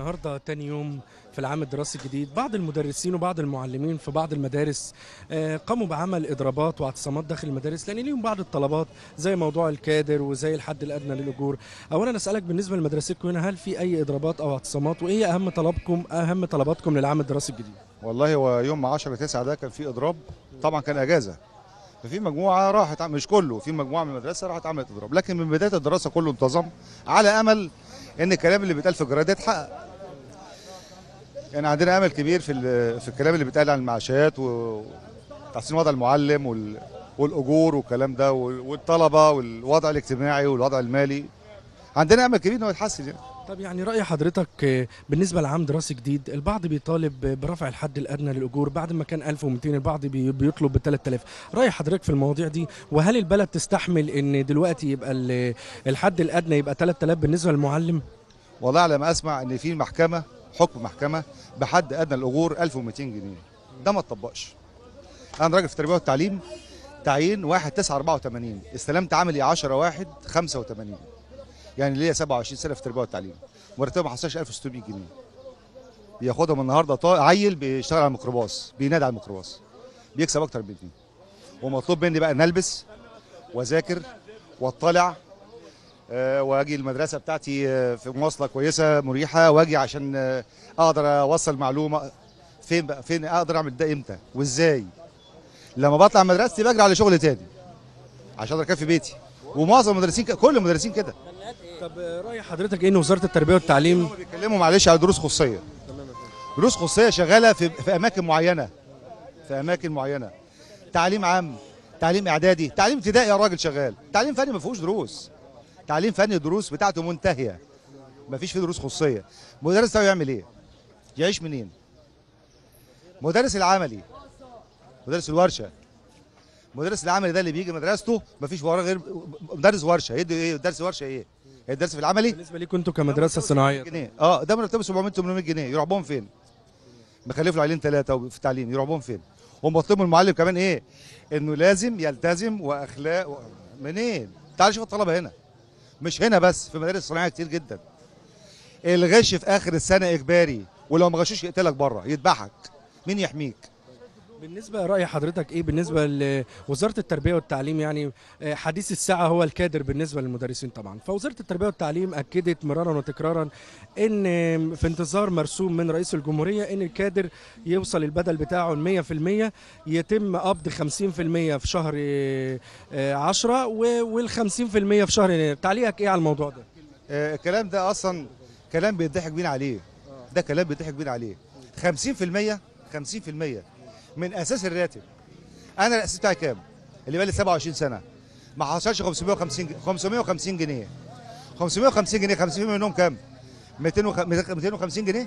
النهارده تاني يوم في العام الدراسي الجديد بعض المدرسين وبعض المعلمين في بعض المدارس آه، قاموا بعمل اضرابات واعتصامات داخل المدارس لان ليهم بعض الطلبات زي موضوع الكادر وزي الحد الادنى للاجور اولا اسالك بالنسبه لمدرستكم هنا هل في اي اضرابات او اعتصامات وايه اهم طلبكم اهم طلباتكم للعام الدراسي الجديد والله هو يوم 10 9 ده كان في اضراب طبعا كان اجازه ففي مجموعه راحت عم- مش كله في مجموعه من المدرسه راحت عملت اضراب لكن من بدايه الدراسه كله انتظم على امل ان الكلام اللي بيتقال في الجرايد يتحقق يعني عندنا امل كبير في ال- في الكلام اللي بيتقال عن المعاشات وتحسين وضع المعلم وال- والاجور والكلام ده وال- والطلبه والوضع الاجتماعي والوضع المالي عندنا امل كبير انه يتحسن يعني طب يعني رأي حضرتك آه، بالنسبة لعام دراسي جديد البعض بيطالب برفع الحد الأدنى للأجور بعد ما كان 1200 البعض بي- بيطلب ب 3000 رأي حضرتك في المواضيع دي وهل البلد تستحمل إن دلوقتي يبقى ال- الحد الأدنى يبقى 3000 بالنسبة للمعلم والله على ما اسمع ان في محكمه حكم محكمه بحد ادنى الاجور 1200 جنيه ده ما اتطبقش انا راجل في التربيه والتعليم تعيين 1 9 84 استلمت عملي 10 1 85 يعني ليا 27 سنه في التربيه والتعليم مرتبه ما حصلش 1600 جنيه بياخدهم النهارده طا... عيل بيشتغل على الميكروباص بينادي على الميكروباص بيكسب اكتر مني ومطلوب مني بقى ان البس واذاكر واطلع آه، واجي المدرسه بتاعتي آه، في مواصله كويسه مريحه واجي عشان آه، اقدر اوصل معلومه فين بقى فين اقدر اعمل ده امتى وازاي لما بطلع من مدرستي بجري على شغل تاني عشان اقدر اكفي بيتي ومعظم المدرسين كده كل المدرسين كده طب آه، رأي حضرتك إيه إن وزارة التربية والتعليم هم بيتكلموا معلش على دروس خصوصيه دروس خصوصيه شغاله في في اماكن معينه في اماكن معينه تعليم عام تعليم اعدادي تعليم ابتدائي يا راجل شغال تعليم فني ما فيهوش دروس تعليم فني الدروس بتاعته منتهيه ما فيش فيه دروس خصوصيه مدرس ده يعمل ايه يعيش منين مدرس العملي مدرس الورشه مدرس العملي ده اللي بيجي مدرسته ما فيش وراه غير مدرس ورشه يدي ايه درس ورشه ايه الدرس في العملي بالنسبة ليكم أنتوا كمدرسة صناعية جنيه اه ده مرتبه 700 800 جنيه يروح بهم فين؟ مخلف له عيلين ثلاثه في التعليم يروح بهم فين؟ ومطلوب من المعلم كمان ايه؟ انه لازم يلتزم واخلاق و... منين؟ تعال شوف الطلبه هنا مش هنا بس في مدارس صناعيه كتير جدا الغش في اخر السنه اجباري ولو ما غشوش يقتلك بره يذبحك مين يحميك؟ بالنسبة رأي حضرتك إيه بالنسبة لوزارة التربية والتعليم يعني آه، حديث الساعة هو الكادر بالنسبة للمدرسين طبعا فوزارة التربية والتعليم أكدت مرارا وتكرارا إن آم، في انتظار مرسوم من رئيس الجمهورية إن الكادر يوصل البدل بتاعه المية في المية يتم قبض خمسين في المية في شهر آه، آه، عشرة والخمسين في المية في شهر يناير تعليقك إيه على الموضوع ده؟ آه الكلام ده اصلا كلام بيضحك بينا عليه ده كلام بيضحك بينا عليه 50% 50% من اساس الراتب انا الاساس بتاعي كام اللي بقى لي 27 سنه ما حصلش 550 جنيه 550 جنيه 550 جنيه 50% منهم كام 200 وخ- 250 جنيه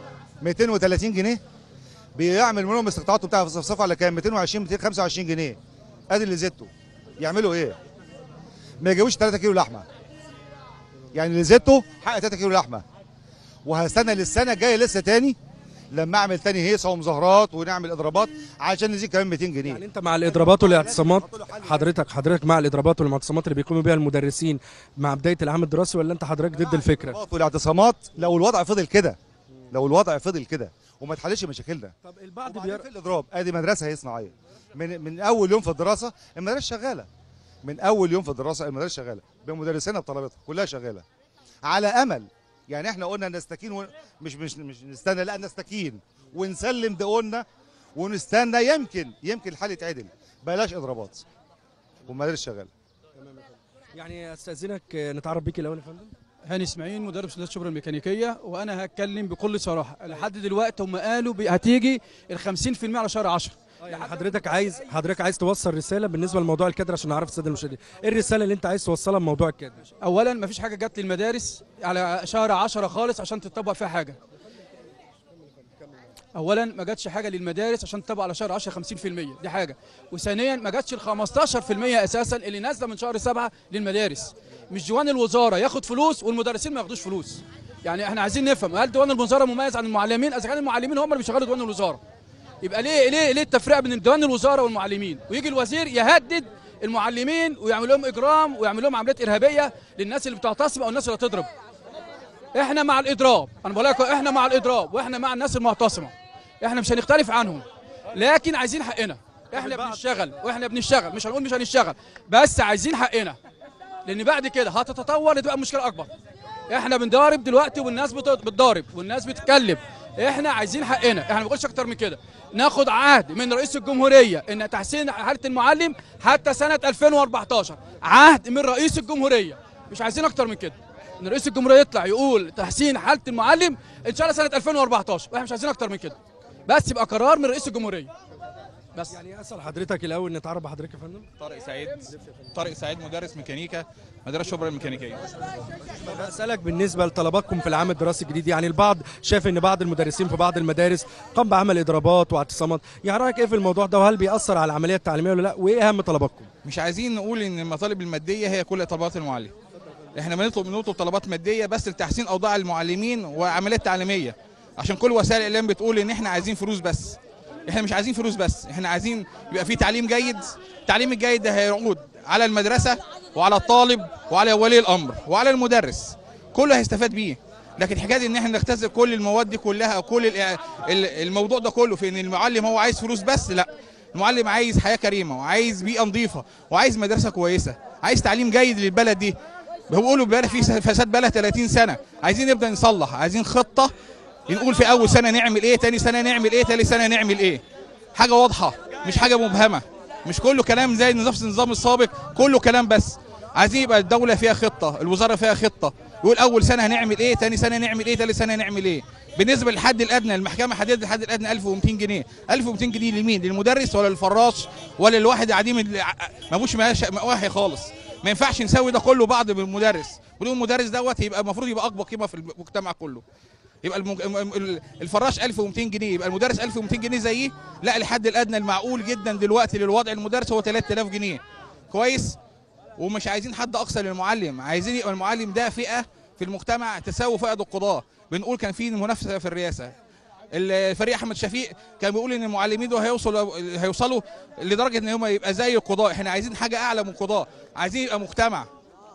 230 جنيه بيعمل منهم استقطاعاته بتاع صفصفه على كام 220 225 جنيه ادي اللي زدته يعملوا ايه ما يجيبوش 3 كيلو لحمه يعني اللي زدته حق 3 كيلو لحمه وهستنى للسنه الجايه لسه تاني لما اعمل تاني هيصه ومظاهرات ونعمل اضرابات عشان نزيد كمان 200 جنيه يعني أنت مع الإضرابات والاعتصامات حضرتك حضرتك مع الإضرابات والاعتصامات اللي بيقوموا بيها المدرسين مع بداية العام الدراسي ولا أنت حضرتك ضد الفكرة؟ الاضرابات والاعتصامات لو الوضع فضل كده لو الوضع فضل كده وما تحلش مشاكلنا طب البعض وبعدين بيرى في الاضراب ادي مدرسه هي صناعيه من من اول يوم في الدراسه المدرسه شغاله من اول يوم في الدراسه المدرسه شغاله بمدرسينها بطلبتها كلها شغاله على امل يعني احنا قلنا نستكين ون... مش مش مش نستنى لا نستكين ونسلم دقولنا ونستنى يمكن يمكن الحال يتعدل بلاش اضرابات والمدارس شغاله يعني استاذنك آه، نتعرف بيك الاول يا فندم هاني اسماعيل مدرب سلات شبرا الميكانيكيه وانا هتكلم بكل صراحه لحد دلوقتي هم قالوا بي- هتيجي ال 50% على شهر 10 يعني حضرتك عايز حضرتك عايز توصل رساله بالنسبه لموضوع الكادر عشان نعرف الساده المشاهدين ايه الرساله اللي انت عايز توصلها بموضوع الكادر اولا مفيش حاجه جت للمدارس على شهر 10 خالص عشان تطبق فيها حاجه اولا ما جاتش حاجه للمدارس عشان تطبق على شهر 10 50% دي حاجه وثانيا ما جاتش ال 15% اساسا اللي نازله من شهر 7 للمدارس مش ديوان الوزاره ياخد فلوس والمدرسين ما ياخدوش فلوس يعني احنا عايزين نفهم هل ديوان الوزاره مميز عن المعلمين اذا كان المعلمين هم اللي بيشغلوا ديوان الوزاره يبقى ليه ليه ليه التفرقه بين ديوان الوزاره والمعلمين ويجي الوزير يهدد المعلمين ويعمل لهم اجرام ويعمل لهم عمليات ارهابيه للناس اللي بتعتصم او الناس اللي هتضرب احنا مع الاضراب انا بقول لكم احنا مع الاضراب واحنا مع الناس المعتصمه احنا مش هنختلف عنهم لكن عايزين حقنا احنا بنشتغل واحنا بنشتغل مش هنقول مش هنشتغل بس عايزين حقنا لان بعد كده هتتطور تبقى مشكله اكبر احنا بنضارب دلوقتي والناس بت- بتضارب والناس بتتكلم احنا عايزين حقنا احنا ما بنقولش اكتر من كده ناخد عهد من رئيس الجمهوريه ان تحسين حاله المعلم حتى سنه 2014 عهد من رئيس الجمهوريه مش عايزين اكتر من كده ان رئيس الجمهوريه يطلع يقول تحسين حاله المعلم ان شاء الله سنه 2014 واحنا مش عايزين اكتر من كده بس يبقى قرار من رئيس الجمهوريه بس يعني اسال حضرتك الاول نتعرف بحضرتك يا فندم طارق سعيد طارق سعيد مدرس ميكانيكا مدرسه شبرا الميكانيكيه بسألك بالنسبة لطلباتكم في العام الدراسي الجديد يعني البعض شايف ان بعض المدرسين في بعض المدارس قام بعمل اضرابات واعتصامات يعني رأيك ايه في الموضوع ده وهل بيأثر على العملية التعليمية ولا لا وايه اهم طلباتكم مش عايزين نقول ان المطالب الماديه هي كل طلبات المعلم احنا بنطلب بنطلب طلبات ماديه بس لتحسين اوضاع المعلمين وعمليات تعليميه عشان كل وسائل الاعلام بتقول ان احنا عايزين فلوس بس احنا مش عايزين فلوس بس احنا عايزين يبقى في تعليم جيد التعليم الجيد ده هيعود على المدرسه وعلى الطالب وعلى ولي الامر وعلى المدرس كله هيستفاد بيه لكن حكايه ان احنا نختزل كل المواد دي كلها او كل الإع- ال- الموضوع ده كله في ان المعلم هو عايز فلوس بس لا المعلم عايز حياه كريمه وعايز بيئه نظيفه وعايز مدرسه كويسه عايز تعليم جيد للبلد دي بيقولوا بقى في فساد بقى 30 سنه عايزين نبدا نصلح عايزين خطه نقول في اول سنه نعمل ايه تاني سنه نعمل ايه تالت سنه نعمل ايه حاجه واضحه مش حاجه مبهمه مش كله كلام زي نفس النظام السابق كله كلام بس عايزين يبقى الدوله فيها خطه الوزاره فيها خطه يقول اول سنه هنعمل ايه تاني سنه نعمل ايه تالت سنه نعمل ايه بالنسبه للحد الادنى المحكمه حددت الحد الادنى 1200 جنيه 1200 جنيه لمين للمدرس ولا للفراش ولا للواحد عديم ال- ما ابوش مؤهل خالص ما ينفعش نسوي ده كله بعض بالمدرس ولو المدرس دوت يبقى المفروض يبقى اكبر قيمه في المجتمع كله يبقى المج... م- م- الفراش 1200 جنيه يبقى المدرس 1200 جنيه زيه لا الحد الادنى المعقول جدا دلوقتي للوضع المدرس هو 3000 جنيه كويس ومش عايزين حد اقصى للمعلم عايزين يبقى المعلم ده فئه في المجتمع تساوي فئه القضاه بنقول كان في منافسه في الرئاسه الفريق احمد شفيق كان بيقول ان المعلمين دول هيوصلوا هيوصلوا لدرجه ان هم يبقى زي القضاء احنا عايزين حاجه اعلى من القضاء عايزين يبقى مجتمع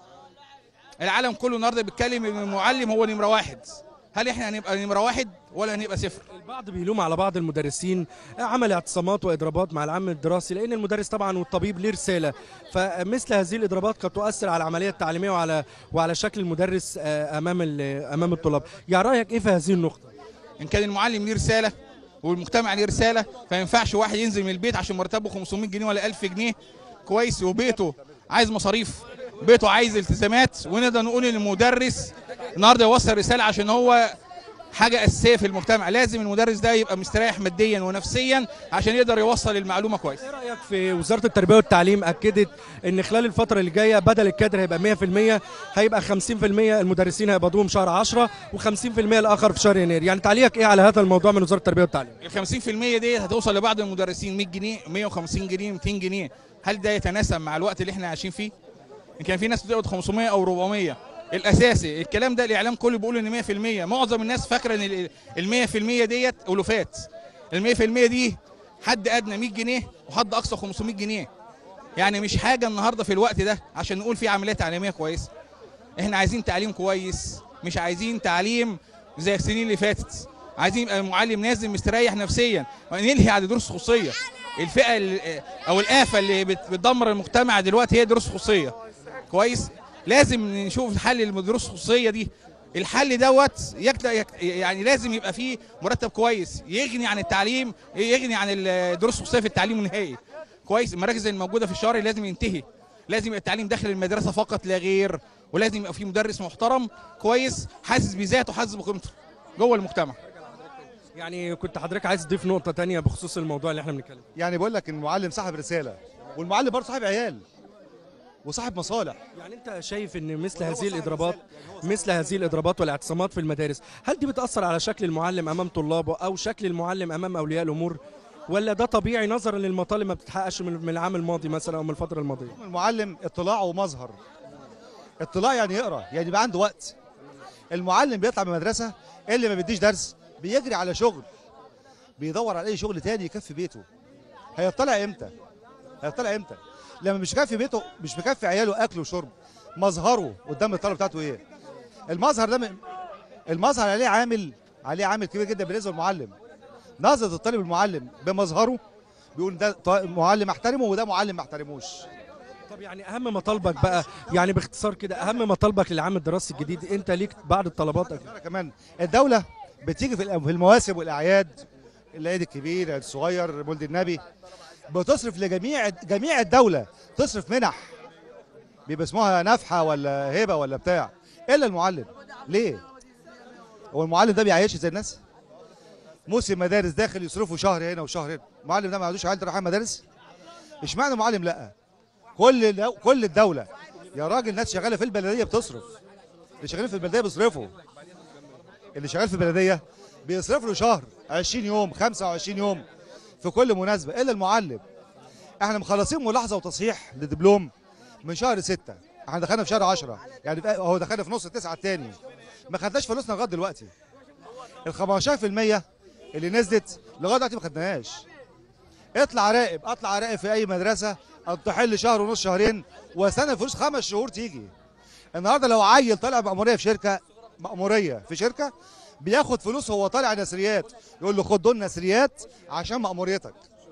العالم كله النهارده بيتكلم ان المعلم هو نمره واحد هل احنا هنبقى نمره واحد ولا هنبقى صفر البعض بيلوم على بعض المدرسين عمل اعتصامات واضرابات مع العام الدراسي لان المدرس طبعا والطبيب ليه رساله فمثل هذه الاضرابات قد تؤثر على العمليه التعليميه وعلى وعلى شكل المدرس آه، امام ال- امام الطلاب يعني رايك ايه في هذه النقطه ان كان المعلم ليه رساله والمجتمع ليه رساله فما ينفعش واحد ينزل من البيت عشان مرتبه 500 جنيه ولا 1000 جنيه كويس وبيته عايز مصاريف بيته عايز التزامات ونقدر نقول ان المدرس النهارده يوصل رساله عشان هو حاجه اساسيه في المجتمع لازم المدرس ده يبقى مستريح ماديا ونفسيا عشان يقدر يوصل المعلومه كويس ايه رايك في وزاره التربيه والتعليم اكدت ان خلال الفتره اللي جايه بدل الكادر هيبقى 100% هيبقى 50% المدرسين هيقبضوهم شهر 10 و50% الاخر في شهر يناير يعني تعليقك ايه على هذا الموضوع من وزاره التربيه والتعليم ال 50% ديت هتوصل لبعض المدرسين 100 جنيه 150 جنيه 200 جنيه هل ده يتناسب مع الوقت اللي احنا عايشين فيه؟ ان كان في ناس بتقبض 500 او 400 الاساسي الكلام ده الاعلام كله بيقول ان 100% معظم الناس فاكره ان ال 100% ديت الوفات ال 100% دي حد ادنى 100 جنيه وحد اقصى 500 جنيه يعني مش حاجه النهارده في الوقت ده عشان نقول في عمليه تعليميه كويسه احنا عايزين تعليم كويس مش عايزين تعليم زي السنين اللي فاتت عايزين يبقى المعلم نازل مستريح نفسيا وننهي على دروس خصوصيه الفئه اللي او الافه اللي بت- بتدمر المجتمع دلوقتي هي دروس خصوصيه كويس لازم نشوف حل للدروس الخصوصيه دي الحل دوت يكت... يك... يعني لازم يبقى فيه مرتب كويس يغني عن التعليم يغني عن الدروس الخصوصيه في التعليم النهائي كويس المراكز الموجوده في الشارع لازم ينتهي لازم يبقى التعليم داخل المدرسه فقط لا غير ولازم يبقى في مدرس محترم كويس حاسس بذاته حاسس بقيمته جوه المجتمع يعني كنت حضرتك عايز تضيف نقطه تانية بخصوص الموضوع اللي احنا بنتكلم فيه. يعني بقول لك ان المعلم صاحب رساله والمعلم برضه صاحب عيال وصاحب مصالح يعني انت شايف ان مثل هذه الاضرابات مثل هذه الاضرابات والاعتصامات في المدارس هل دي بتاثر على شكل المعلم امام طلابه او شكل المعلم امام اولياء الامور ولا ده طبيعي نظرا للمطالب ما بتتحققش من من العام الماضي مثلا او من الفتره الماضيه المعلم اطلاع ومظهر اطلاع يعني يقرا يعني يبقى عنده وقت المعلم بيطلع من المدرسه اللي ما بيديش درس بيجري على شغل بيدور على اي شغل تاني يكفي بيته هيطلع امتى هيطلع امتى لما مش مكفي بيته مش مكفي عياله اكل وشرب مظهره قدام الطلبه بتاعته ايه المظهر ده م- المظهر عليه عامل عليه عامل كبير جدا بالنسبه للمعلم نظره الطالب المعلم بمظهره بيقول ده ط- معلم احترمه وده معلم ما احترموش طب يعني اهم مطالبك بقى يعني باختصار كده اهم مطالبك للعام الدراسي الجديد انت ليك بعض الطلبات أكيد. أنا كمان الدوله بتيجي في الأ- في المواسم والاعياد العيد الكبير العيد الصغير مولد النبي بتصرف لجميع جميع الدوله تصرف منح بيبقى اسمها نفحه ولا هبه ولا بتاع الا المعلم ليه هو المعلم ده بيعيش زي الناس موسم مدارس داخل يصرفوا شهر هنا وشهر هنا المعلم ده ما عندوش عيال رايحين مدارس اشمعنى المعلم لا كل دو- كل الدوله يا راجل ناس شغاله في البلديه بتصرف اللي شغالين في البلديه بيصرفوا اللي شغال في البلديه بيصرف له شهر 20 يوم 25 يوم في كل مناسبه الا المعلم احنا مخلصين ملاحظه وتصحيح لدبلوم من شهر 6 احنا دخلنا في شهر 10 يعني في- هو دخلنا في نص التسعه الثاني ما خدناش فلوسنا لغايه دلوقتي ال 15% اللي نزلت لغايه دلوقتي ما خدناهاش اطلع راقب اطلع راقب في اي مدرسه تحل شهر ونص شهرين واستنى الفلوس خمس شهور تيجي النهارده لو عيل طالع مأمورية في شركة مأمورية في شركة بياخد فلوس وهو طالع نسريات يقول له خد دول نسريات عشان مأموريتك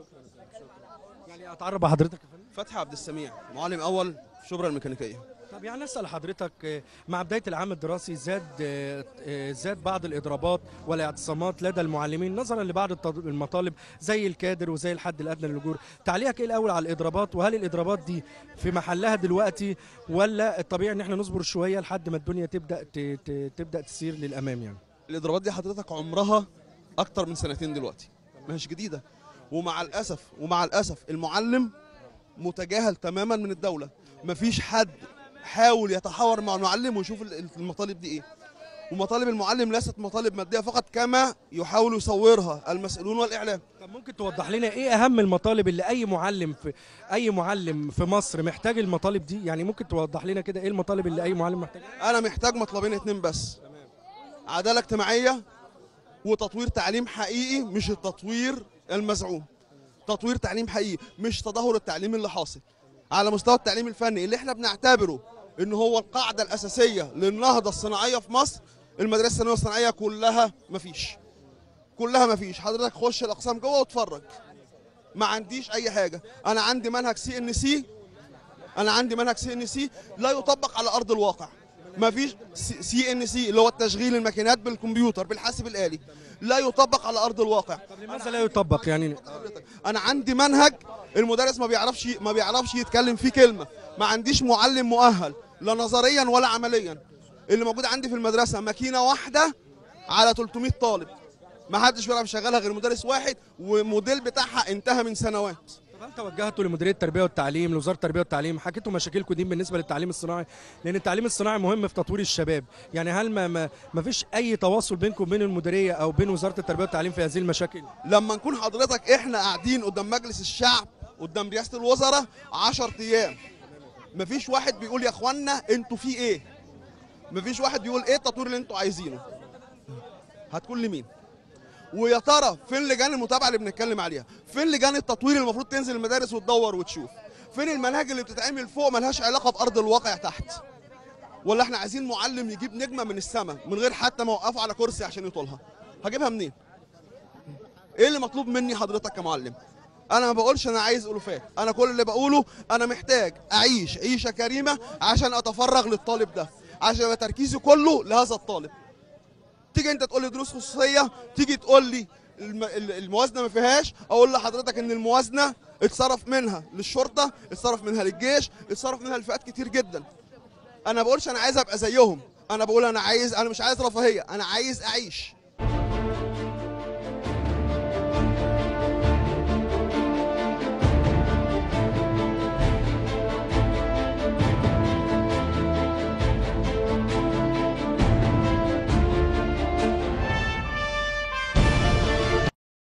يعني اتعرف بحضرتك يا فندم فتحي عبد السميع معلم اول في شبرا الميكانيكيه طب يعني اسال حضرتك آه، مع بدايه العام الدراسي زاد آه، آه، زاد بعض الاضرابات والاعتصامات لدى المعلمين نظرا لبعض التط- المطالب زي الكادر وزي الحد الادنى للاجور تعليقك ايه الاول على الاضرابات وهل الاضرابات دي في محلها دلوقتي ولا الطبيعي ان احنا نصبر شويه لحد ما الدنيا تبدا ت- ت- تبدا تسير للامام يعني الاضرابات دي حضرتك عمرها اكتر من سنتين دلوقتي مش جديده ومع الاسف ومع الاسف المعلم متجاهل تماما من الدوله مفيش حد حاول يتحاور مع المعلم ويشوف ال- المطالب دي ايه ومطالب المعلم ليست مطالب ماديه فقط كما يحاول يصورها المسؤولون والاعلام طب ممكن توضح لنا ايه اهم المطالب اللي اي معلم في اي معلم في مصر محتاج المطالب دي يعني ممكن توضح لنا كده ايه المطالب اللي اي معلم محتاجها انا محتاج مطلبين اتنين بس عداله اجتماعيه وتطوير تعليم حقيقي مش التطوير المزعوم تطوير تعليم حقيقي مش تدهور التعليم اللي حاصل على مستوى التعليم الفني اللي احنا بنعتبره ان هو القاعده الاساسيه للنهضه الصناعيه في مصر المدارس الثانويه الصناعيه كلها مفيش كلها مفيش حضرتك خش الاقسام جوه واتفرج ما عنديش اي حاجه انا عندي منهج سي ان سي انا عندي منهج سي ان سي لا يطبق على ارض الواقع ما فيش سي ان سي اللي هو التشغيل الماكينات بالكمبيوتر بالحاسب الالي لا يطبق على ارض الواقع طب لماذا لا يطبق يعني انا عندي منهج المدرس ما بيعرفش ما بيعرفش يتكلم فيه كلمه ما عنديش معلم مؤهل لا نظريا ولا عمليا اللي موجود عندي في المدرسه ماكينه واحده على 300 طالب ما حدش بيعرف يشغلها غير مدرس واحد والموديل بتاعها انتهى من سنوات طب هل توجهتوا لمديريه التربيه والتعليم لوزاره التربيه والتعليم حكيتوا مشاكلكم دي بالنسبه للتعليم الصناعي لان التعليم الصناعي مهم في تطوير الشباب يعني هل ما ما, ما فيش اي تواصل بينكم وبين المديريه او بين وزاره التربيه والتعليم في هذه المشاكل لما نكون حضرتك احنا قاعدين قدام مجلس الشعب قدام رئاسه الوزراء 10 ايام مفيش واحد بيقول يا اخوانا انتوا في ايه مفيش واحد بيقول ايه التطوير اللي انتوا عايزينه هتكون لمين ويا ترى فين لجان المتابعه اللي بنتكلم عليها فين لجان التطوير اللي المفروض تنزل المدارس وتدور وتشوف فين المناهج اللي بتتعمل فوق ملهاش علاقه بارض الواقع تحت ولا احنا عايزين معلم يجيب نجمه من السماء من غير حتى ما اوقفه على كرسي عشان يطولها هجيبها منين ايه اللي مطلوب مني حضرتك كمعلم انا ما بقولش انا عايز الوفات انا كل اللي بقوله انا محتاج اعيش عيشه كريمه عشان اتفرغ للطالب ده عشان يبقى تركيزي كله لهذا الطالب تيجي انت تقول لي دروس خصوصيه تيجي تقول لي الم- ال- الموازنه ما فيهاش اقول لحضرتك ان الموازنه اتصرف منها للشرطه اتصرف منها للجيش اتصرف منها لفئات كتير جدا انا بقولش انا عايز ابقى زيهم انا بقول انا عايز انا مش عايز رفاهيه انا عايز اعيش